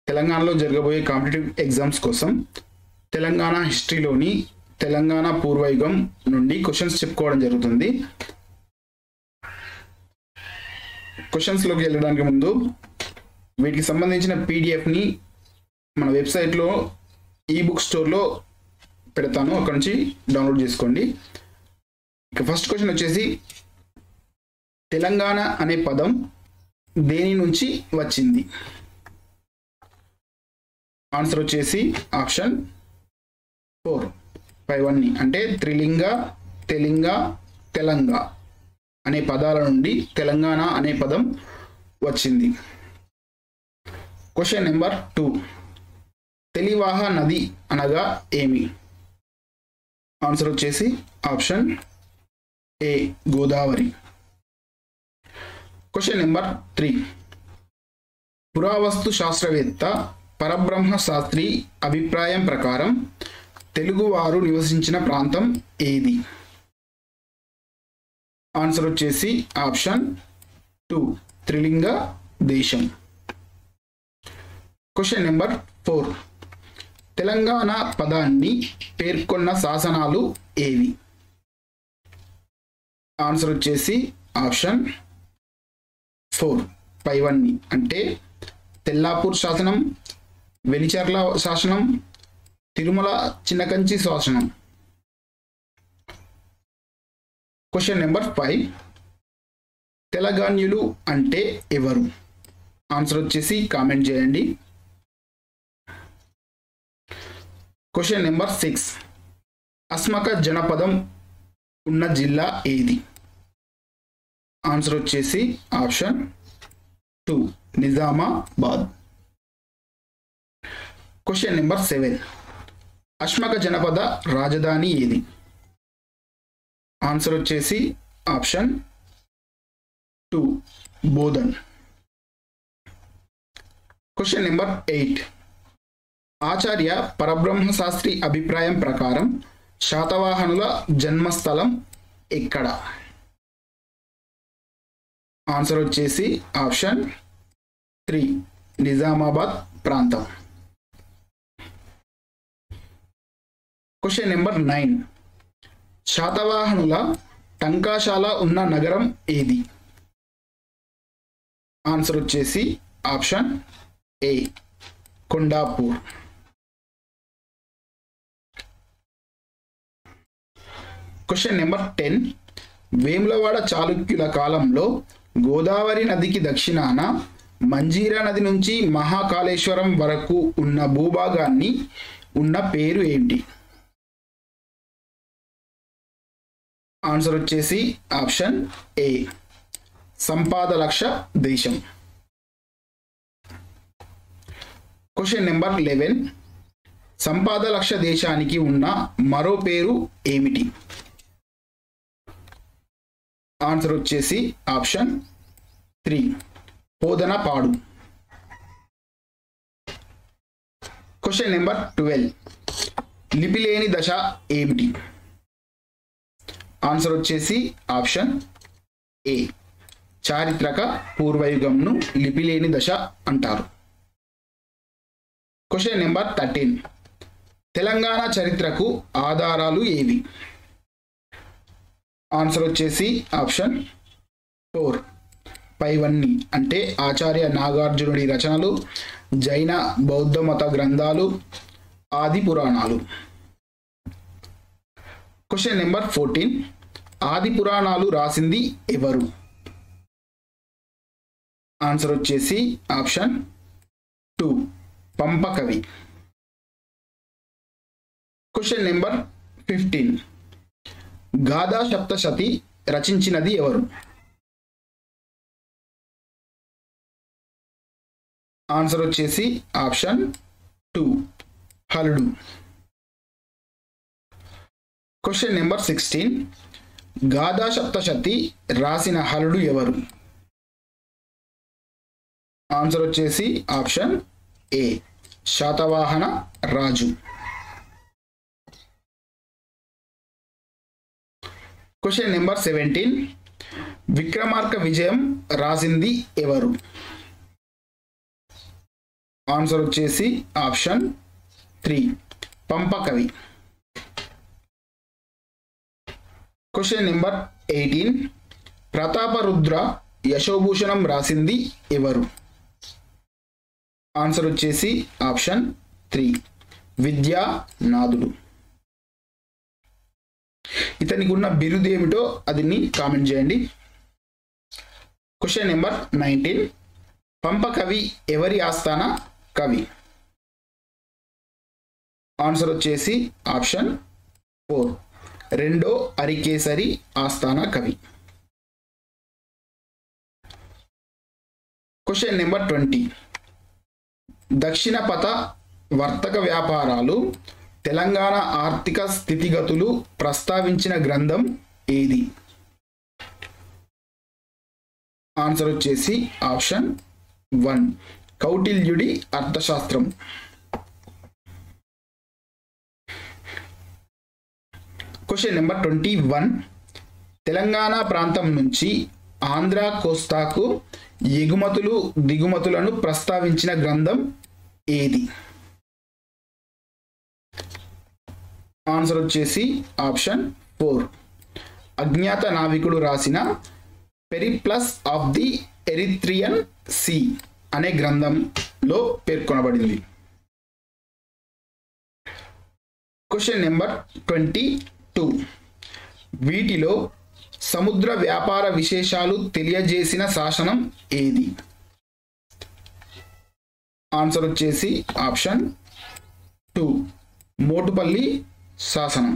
తెలంగాణలో జరగబోయే competitive exams కోసం తెలంగాణ హిస్టరీలోని తెలంగాణ పూర్వయుగం నుండి క్వశ్చన్స్ చెప్పుకోవడం జరుగుతుంది క్వశ్చన్స్లోకి వెళ్ళడానికి ముందు వీటికి సంబంధించిన పీడిఎఫ్ని మన వెబ్సైట్లో ఈ బుక్ స్టోర్లో పెడతాను అక్కడ నుంచి డౌన్లోడ్ చేసుకోండి ఇక ఫస్ట్ క్వశ్చన్ వచ్చేసి తెలంగాణ అనే పదం దేని నుంచి వచ్చింది ఆన్సర్ వచ్చేసి ఆప్షన్ ఫోర్ పైవన్నీ అంటే త్రిలింగ తెలింగ తెలంగ అనే పదాల నుండి తెలంగాణ అనే పదం వచ్చింది క్వశ్చన్ నెంబర్ టూ తెలివాహ నది అనగా ఏమి ఆన్సర్ వచ్చేసి option A Godavari question number three పురావస్తు శాస్త్రవేత్త పరబ్రహ్మ శాస్త్రి అభిప్రాయం ప్రకారం తెలుగువారు నివసించిన ప్రాంతం ఏది ఆన్సర్ వచ్చేసి ఆప్షన్ టూ త్రిలింగ దేశం క్వశ్చన్ నెంబర్ ఫోర్ తెలంగాణ పదాన్ని పేర్కొన్న శాసనాలు ఏవి ఆన్సర్ వచ్చేసి ఆప్షన్ ఫోర్ పైవన్నీ అంటే తెల్లాపూర్ శాసనం వెలిచర్ల శాసనం తిరుమల చిన్నకంచి శాసనం క్వశ్చన్ నెంబర్ ఫైవ్ తెలంగాణ్యులు అంటే ఎవరు ఆన్సర్ వచ్చేసి కామెంట్ చేయండి క్వశ్చన్ నెంబర్ సిక్స్ అస్మక జనపదం ఉన్న జిల్లా ఏది ఆన్సర్ వచ్చేసి option two Nizamabad question number seven Ashmaka జనపద రాజధాని ఏది ఆన్సర్ వచ్చేసి option two Bodhan question number eight Acharya Parabrahma Sastri అభిప్రాయం ప్రకారం శాతవాహనుల జన్మస్థలం ఎక్కడ ఆన్సర్ వచ్చేసి ఆప్షన్ త్రీ నిజామాబాద్ ప్రాంతం క్వశ్చన్ నెంబర్ నైన్ శాతవాహనుల టంకాశాల ఉన్న నగరం ఏది ఆన్సర్ వచ్చేసి option A Kondapur question number ten Vemulawada చాళుక్యుల కాలంలో గోదావరి నదికి దక్షిణాన మంజీరా నది నుంచి మహాకాళేశ్వరం వరకు ఉన్న భూభాగాన్ని ఉన్న పేరు ఏంటి ఆన్సర్ వచ్చేసి ఆప్షన్ ఏ సంపాదలక్ష దేశం క్వశ్చన్ నెంబర్ లెవెన్ సంపాదలక్ష దేశానికి ఉన్న మరో పేరు ఏమిటి ఆన్సర్ వచ్చేసి option three Podanapadu question number twelve లిపిలేని దశ ఏమిటి ఆన్సర్ వచ్చేసి ఆప్షన్ ఏ చారిత్రక పూర్వయుగంను లిపిలేని దశ అంటారు క్వశ్చన్ నెంబర్ థర్టీన్ తెలంగాణ చరిత్రకు ఆధారాలు ఏవి ఆన్సర్ వచ్చేసి ఆప్షన్ ఫోర్ పైవన్నీ అంటే ఆచార్య నాగార్జునుడి రచనలు జైన బౌద్ధ మత గ్రంథాలు ఆది పురాణాలు క్వశ్చన్ నెంబర్ ఫోర్టీన్ ఆది పురాణాలు రాసింది ఎవరు ఆన్సర్ వచ్చేసి ఆప్షన్ టూ పంపకవి question number fifteen Gatha Saptashati రచించినది ఎవరు ఆన్సర్ వచ్చేసి ఆప్షన్ టూ హలుడు question number sixteen Gatha Saptashati రాసిన హలుడు ఎవరు ఆన్సర్ వచ్చేసి ఆప్షన్ ఏ శాతవాహన రాజు question number seventeen Vikramarka Vijayam రాసింది ఎవరు ఆన్సర్ వచ్చేసి ఆప్షన్ త్రీ పంపకవి question number eighteen Prataparudra Yashobhushanam రాసింది ఎవరు ఆన్సర్ వచ్చేసి ఆప్షన్ త్రీ విద్యానాథుడు ఇతనికి ఉన్న బిరుదు ఏమిటో అదిని కామెంట్ చేయండి క్వశ్చన్ నెంబర్ నైన్టీన్ పంప కవి ఎవరి ఆస్థాన కవి ఆన్సర్ వచ్చేసి ఆప్షన్ ఫోర్ రెండో అరికేసరి ఆస్థాన కవి క్వశ్చన్ నెంబర్ ట్వంటీ దక్షిణ పథ వర్తక వ్యాపారాలు తెలంగాణ ఆర్థిక స్థితిగతులు ప్రస్తావించిన గ్రంథం ఏది ఆన్సర్ వచ్చేసి ఆప్షన్ వన్ కౌటిల్యుడి అర్థశాస్త్రం question number twenty one Telangana ప్రాంతం నుంచి ఆంధ్ర కోస్తాకు ఎగుమతులు దిగుమతులను ప్రస్తావించిన గ్రంథం ఏది ఆన్సర్ వచ్చేసి ఆప్షన్ ఫోర్ అజ్ఞాత నావికుడు రాసిన Periplus of the Erythraean sea అనే గ్రంథంలో పేర్కొనబడింది క్వశ్చన్ నెంబర్ ట్వంటీ టూ వీటిలో సముద్ర వ్యాపార విశేషాలు తెలియజేసిన శాసనం ఏది ఆన్సర్ వచ్చేసి ఆప్షన్ టూ మోటుపల్లి శాసనం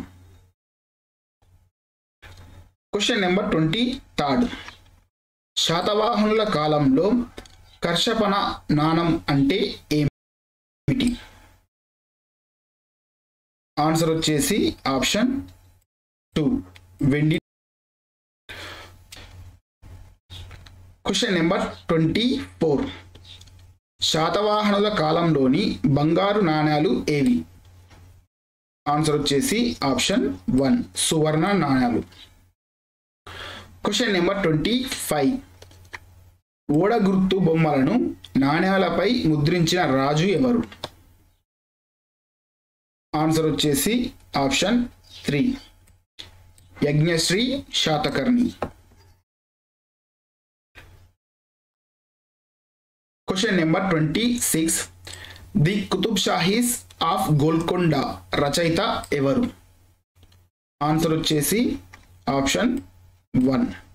క్వశ్చన్ నెంబర్ ట్వంటీ థర్డ్ శాతవాహనుల కాలంలో కర్షపణ నాణం అంటే ఏమిటి ఆన్సర్ వచ్చేసి ఆప్షన్ టూ వెండి క్వశ్చన్ నెంబర్ ట్వంటీ ఫోర్ శాతవాహనుల కాలంలోని బంగారు నాణ్యాలు ఏవి ఆన్సర్ వచ్చేసి ఆప్షన్ వన్ సువర్ణ నాణ్యాలు క్వశ్చన్ నెంబర్ ట్వంటీ ఫైవ్ ఓడ గుర్తు బొమ్మలను నాణ్యాలపై ముద్రించిన రాజు ఎవరు ఆన్సర్ వచ్చేసి option three Yajnashri Satakarni question number twenty six the Qutb Shahis of Golconda రచయిత ఎవరు ఆన్సర్ వచ్చేసి ఆప్షన్ వన్